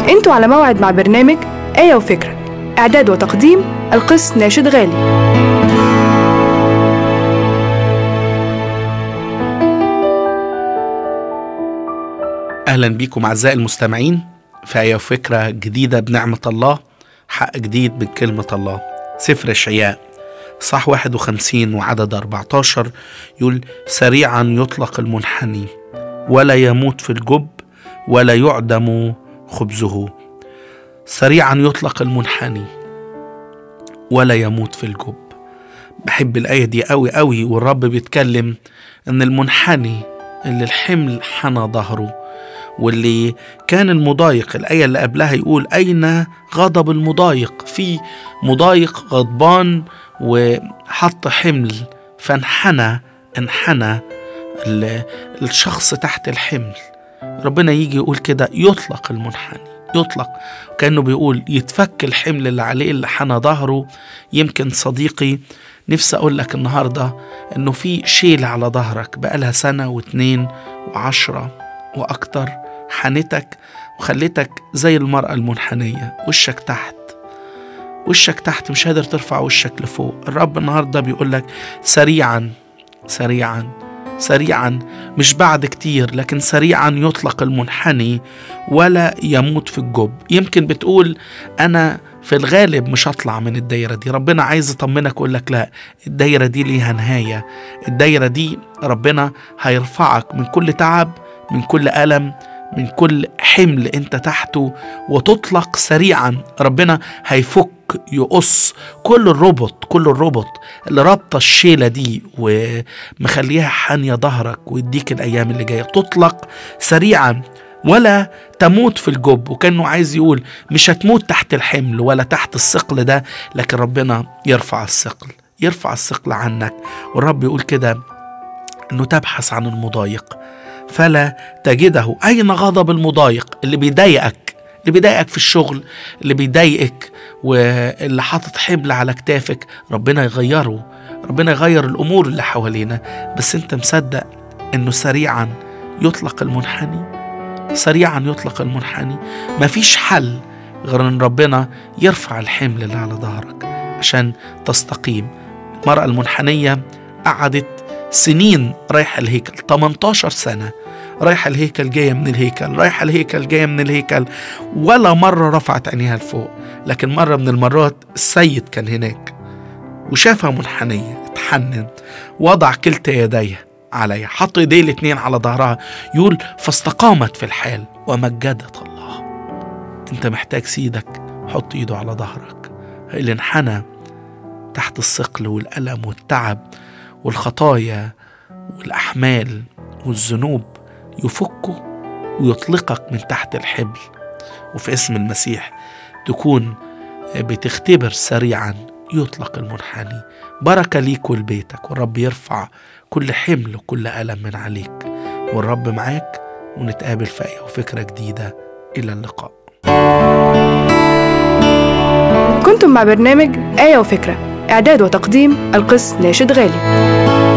انتوا على موعد مع برنامج آية وفكرة إعداد وتقديم القس ناشد غالي أهلا بيكم أعزائي المستمعين في آية وفكرة جديدة بنعمة الله حق جديد من كلمة الله سفر إشعياء صح 51 وعدد 14 يقول سريعا يطلق المنحني ولا يموت في الجب ولا يعدم خبزه سريعا يطلق المنحني ولا يموت في الجب بحب الآية دي قوي قوي والرب بيتكلم إن المنحني اللي الحمل حنى ظهره واللي كان المضايق الآية اللي قبلها يقول أين غضب المضايق في مضايق غضبان وحط حمل فانحنى انحنى الشخص تحت الحمل ربنا يجي يقول كده يطلق المنحني يطلق كأنه بيقول يتفك الحمل اللي عليه اللي حنى ظهره يمكن صديقي نفسي أقول لك النهاردة إنه في شيل على ظهرك بقالها سنة واتنين وعشرة وأكتر حنتك وخليتك زي المرأة المنحنية وشك تحت وشك تحت مش قادر ترفع وشك لفوق الرب النهاردة بيقول لك سريعا سريعا سريعا مش بعد كتير لكن سريعا يطلق المنحني ولا يموت في الجب يمكن بتقول أنا في الغالب مش هطلع من الدايرة دي ربنا عايز يطمنك يقول لك لا الدايرة دي ليها نهاية الدايرة دي ربنا هيرفعك من كل تعب من كل ألم من كل حمل انت تحته وتطلق سريعا ربنا هيفك يقص كل الربط كل الربط اللي رابطه الشيله دي ومخليها حانيه ظهرك ويديك الايام اللي جايه تطلق سريعا ولا تموت في الجب وكانه عايز يقول مش هتموت تحت الحمل ولا تحت الثقل ده لكن ربنا يرفع الثقل يرفع الثقل عنك والرب يقول كده انه تبحث عن المضايق فلا تجده أين غضب المضايق اللي بيضايقك اللي بيضايقك في الشغل اللي بيضايقك واللي حاطط حمل على كتافك ربنا يغيره ربنا يغير الأمور اللي حوالينا بس أنت مصدق أنه سريعا يطلق المنحني سريعا يطلق المنحني مفيش حل غير أن ربنا يرفع الحمل اللي على ظهرك عشان تستقيم المرأة المنحنية قعدت سنين رايحة الهيكل 18 سنة رايحة الهيكل جاية من الهيكل رايحة الهيكل جاية من الهيكل ولا مرة رفعت عينيها لفوق لكن مرة من المرات السيد كان هناك وشافها منحنية اتحنن وضع كلتا يديه عليها حط ايديه الاتنين على ظهرها يقول فاستقامت في الحال ومجدت الله انت محتاج سيدك حط ايده على ظهرك اللي انحنى تحت الثقل والألم والتعب والخطايا والأحمال والذنوب يفكه ويطلقك من تحت الحبل وفي اسم المسيح تكون بتختبر سريعا يطلق المنحني بركة ليك ولبيتك والرب يرفع كل حمل وكل ألم من عليك والرب معاك ونتقابل في أي وفكرة جديدة إلى اللقاء كنتم مع برنامج آية وفكرة إعداد وتقديم القس ناشد غالي